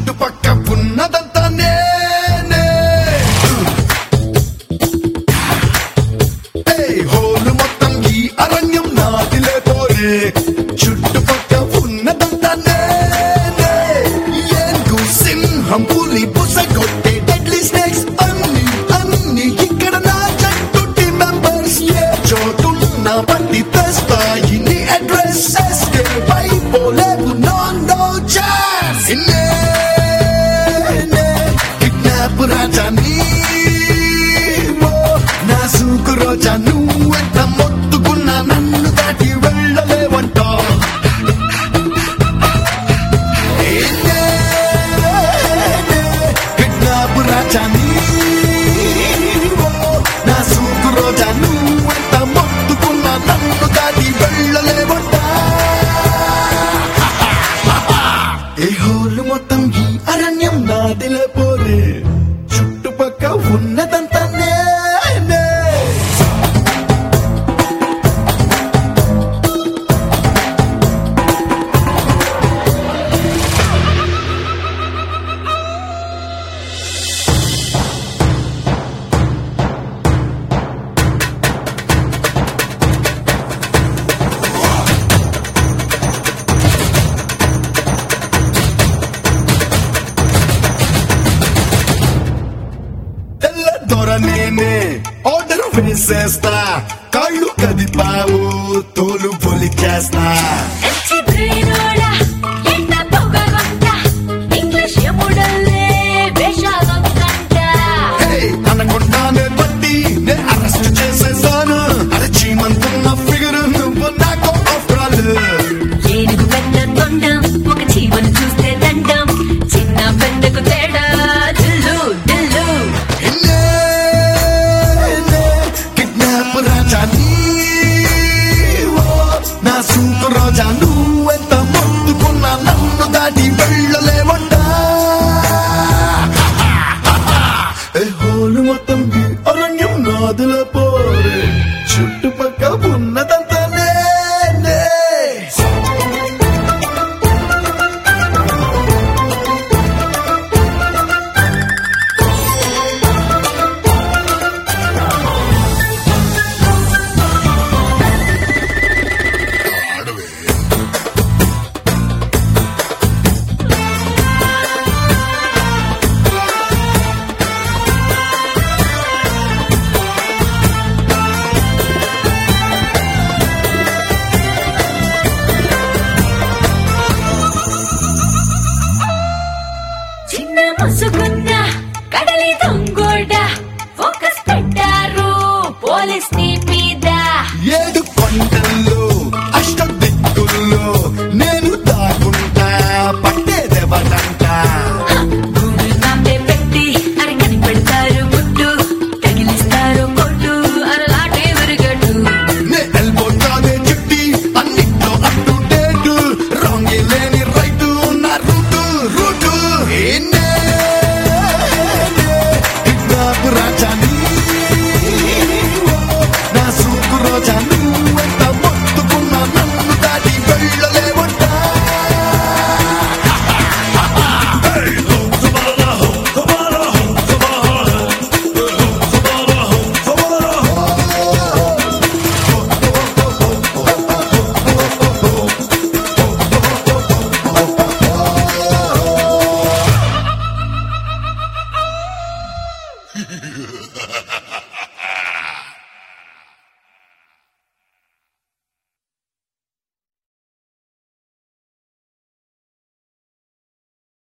చుట్టుపక్క ఉన్నదంతా నేనే ఏయ్, హోలు మొత్తం ఈ అరణ్యం నాదిలే పోరే చుట్టుపక్క ఉన్నదంతా నేనే ఏనుగు సింహం పులి బుస కొట్టే డెడ్లీ స్నేక్స్ అన్ని అన్ని ఇక్కడ నా జట్టు టీమ్ మెంబర్స్ ఏ చోటున్న బట్టి తెస్తాయి నీ అడ్రస్ ఎస్కేప్ అయిపోలేవు నో నో ఛాన్స్ కిడ్నాప్ రాజా నీవో నా సూకు రోజా నువ్వెంత మొత్తుకున్నా నన్ను దాటి వెళ్ళలేవంటా కిడ్నాప్ రాజా నీవో నా సూకు రోజా నువ్వెంత మొత్తుకున్నా నన్ను దాటి వెళ్ళలేవంటా ఏ హోలు మొత్తం ఈ అరణ్యం నాదిలే పోరే చుట్టుపక్క ఉన్నదంతా నేనే తెల్ల దొర నేనే ఆర్డర్ వేసేస్తా కాళ్ళు కదిపావు తోలు పొలి చేస్తా ఎచ్చి బ్రెయినోడా ఎండ పొగగొంట ఇంగ్లీష్ ఎముడల్లే వేషాలొక్కంట హే, అనకుండానే పట్టి నే అరెస్ట్ చేసేసాను అరచీమంతున్న ఫిగర్ నువ్వు నాకు ఆఫ్టర్ ఆల్ ఏనుగు పెద్ద తొండం ఒక జీవను చూస్తే దండం చిన్న పెద్దకు తేడా దిల్లు దిల్లు కిడ్నాప్ రాజా నీవో నా సూపు రోజా నువ్వెంత మొత్తుకున్నా నన్ను దాటి వెళ్ళలేవంటా ఏ హోలు మొత్తం ఈ అరణ్యం నాదుల పోరే చుట్టుపక్క ఉన్నదంతా నేనే చిన్న ముసుగున్న కడలి దొంగోడ ఫోకస్ పెట్టారు పోలీస్ నీ మీద ఏడు కొండల్లో అష్ట దిక్కుల్లో నేను దాగుంటా పట్టేదెవరంట గూగుల్ మ్యాపే పెట్టి అరకని పెడతారు ముట్టు తగిలిస్తారు కొట్టు అరలాటే విరుగట్టు నే ఎల్బోటానే చుట్టి అన్నిట్లో అట్టు డేటు రాంగి లేని రైటు నా రూటు రూటు ఏనే కిడ్నాప్ రాజా నీవో, నా సూకు రోజా నువ్వెంత మొత్తుకున్నా నన్ను దాటి వెళ్ళలేవంటా